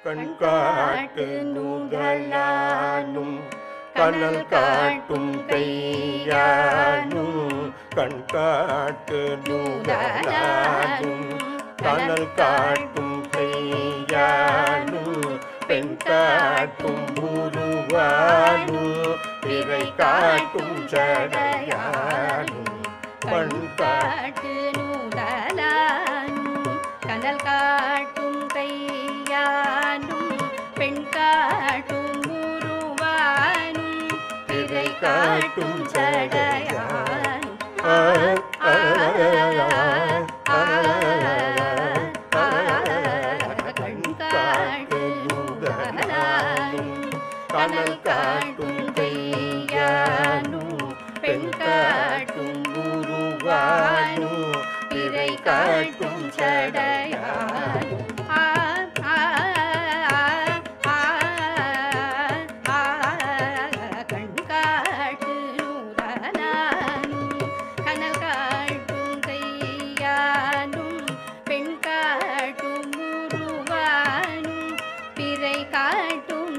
கண்காட்டு நூதலானும் கனல் காட்டும் கையானும் கண்காட்டு நூதலானும் கனல் காட்டும் கையானும் பெண் காட்டும் உருவானும் பிறை காட்டும் சடையானும் பண் காட்டு காட்டு நூதலானும் கனல் காட்டும் கையானும் பெண் காட்டும் உருவானும் பிறை காட்டும் சடையானும் ஆ, ஆ, ஆ, ஆ, கண் காட்டும் நூதலானும் கனல் காட்டும் கையானும் பெண் காட்டும் உருவானும் பிறை காட்டும் சடையானும் ஆ, ஆ, ஆ, ஆ, கண் காட்டு நூதலானும் கனல் காட்டும் கையானும் பெண் காட்டும் உருவானும் பிறை காட்டும்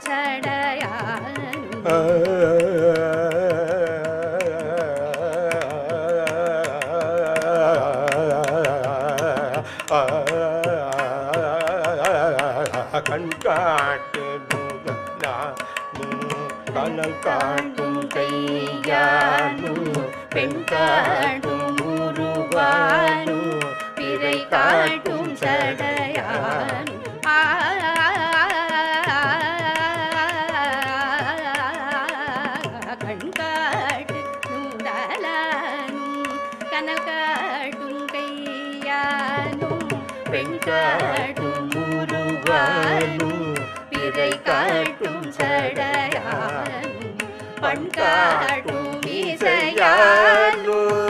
சடையானும் கண்காட்டு கனல் காட்டும் கையானும் பெண் காட்டும் உருவானும் பிறை காட்டும் சடையானும் ஆ, கண் காட்டு நூடலானும் கனல் காட்டும் கையானும் பெண் காட்டும் உருவானும் பிறை காட்டும் சடையானும் பண் காட்டும் இசையானும்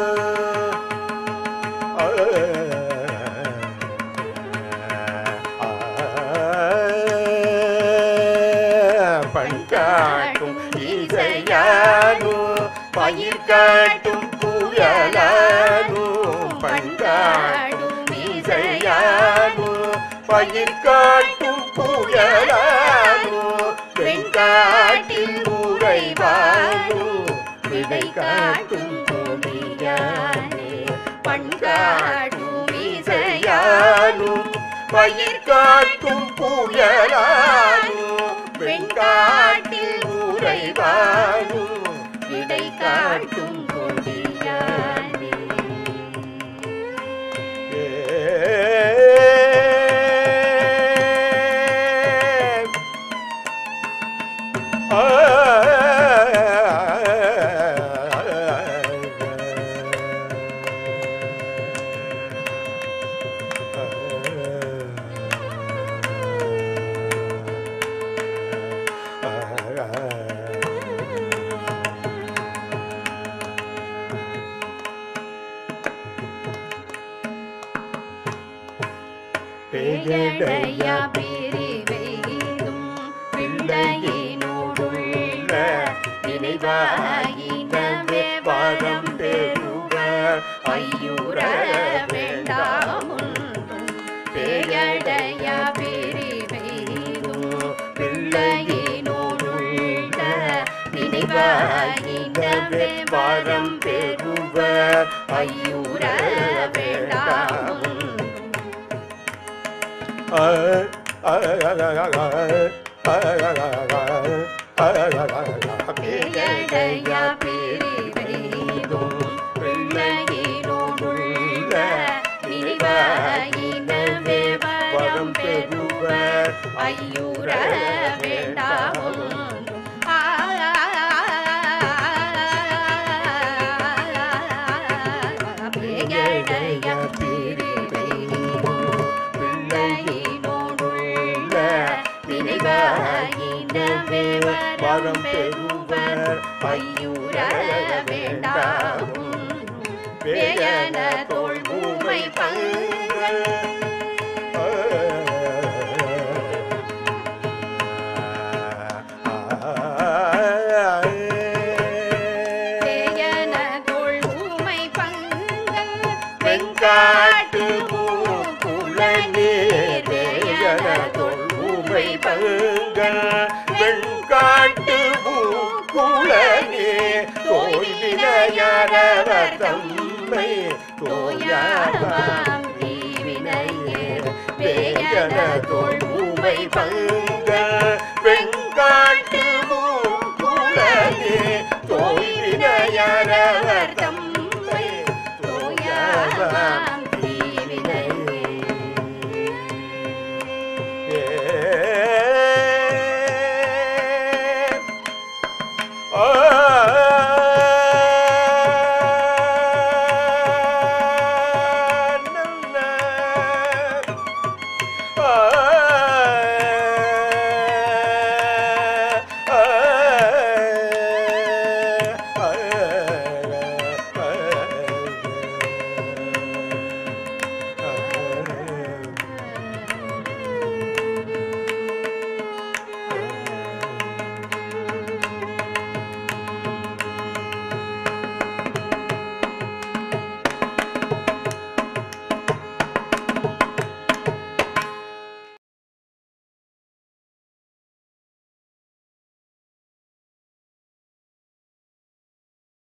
பண்காட்டும் இசையானோ பயிர் காட்டும் புயலானோ பண்காட்டும் இசையானோ பயிர் காட்டும் புயலானோ வெண்காட்டில் உறைவானோ விடை காட்டும் கொடியானே பண்காட்டும் இசையானும் பயிர் காட்டும் புயலானோ வெண்காட்டில் உறைவானும் விடை காட்டும் கொடியானே பெயடையா பிரிவெய்தும் பிள்ளையினோடுள்ள நினைவாயினவே வரம் பெறுக ஐயுற வேண்டாமுன்றும் பெயடையா பிரிவெய்தும் பிள்ளையினோடுள்ள நினைவாயினவே வரம் பெறுக ஐயுற வேண்டாமுன்றும் பெயடையா பிரிவெய்தும் பிள்ளையினோடுள்ள நினைவாயினவே வரம் பெறுவ ஐயுற வேண்டாமும் ஆ பெயடையா பிரிவெய்தும் பிள்ளையினோடுள்ள நினைவாயினவே வரம் பெறுவர் ஐயுற வேண்டாமும் வேயன தோல் ஊமை பங்கள் வேயன தோல் ஊமை பங்கள் வெங்காட்டு பூங்குழநீர் வேயன தோல் ஊமை பங்கள் தம்மை தோயாவாம் தீவினையே வேயன தோல் ஊமை பங்க